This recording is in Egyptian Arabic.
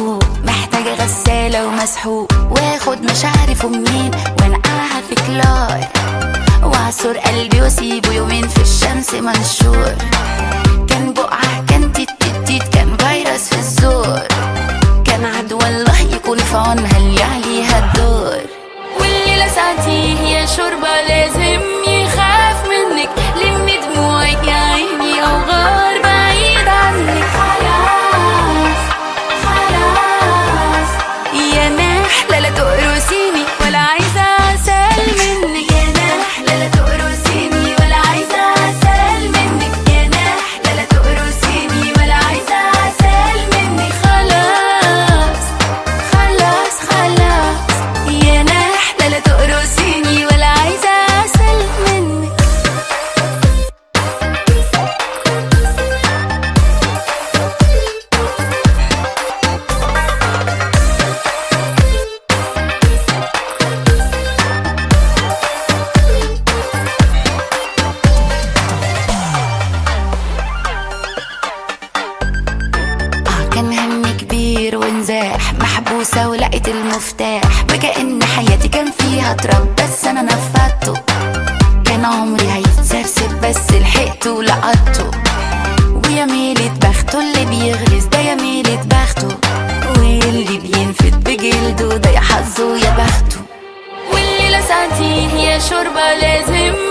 فوق محتاجة غسالة ومسحوق واخد مش عارف منين وانقعها في كلار واعصر قلبي واسيبه يومين في الشمس منشور كان بقعة كان تيت تيت تيت كان فيروس في الزور كان عدوى الله يكون في عونها اللي عليها الدور والليلة ساعتي هي شوربة لازم يخاف منك لمي دموعك يا عيني أو غار بعيد عنك خلاص خلاص يا نحلة لا تقرصيني ولا عايزة عسل منك يا نحلة لا تقرصيني ولا عايزة عسل منك يا نحلة لا تقرصيني ولا عايزة عسل منك خلاص خلاص خلاص يا نحلة لا تقرصيني ولا عايزة عسل منك آه كان همي كبير ونزاح محبوسة ولقيت المفتاح وكأن حياتي كان فيها تراب بس أنا نفذته كان عمري هيتسرسب بس لحقته ولقطته ويا ميلة بخته اللي بيغرز ده يا ميلة بخته واللي بينفد بجلده ده يا حظه يا بخته والليلة ساعتي هي شوربة لازم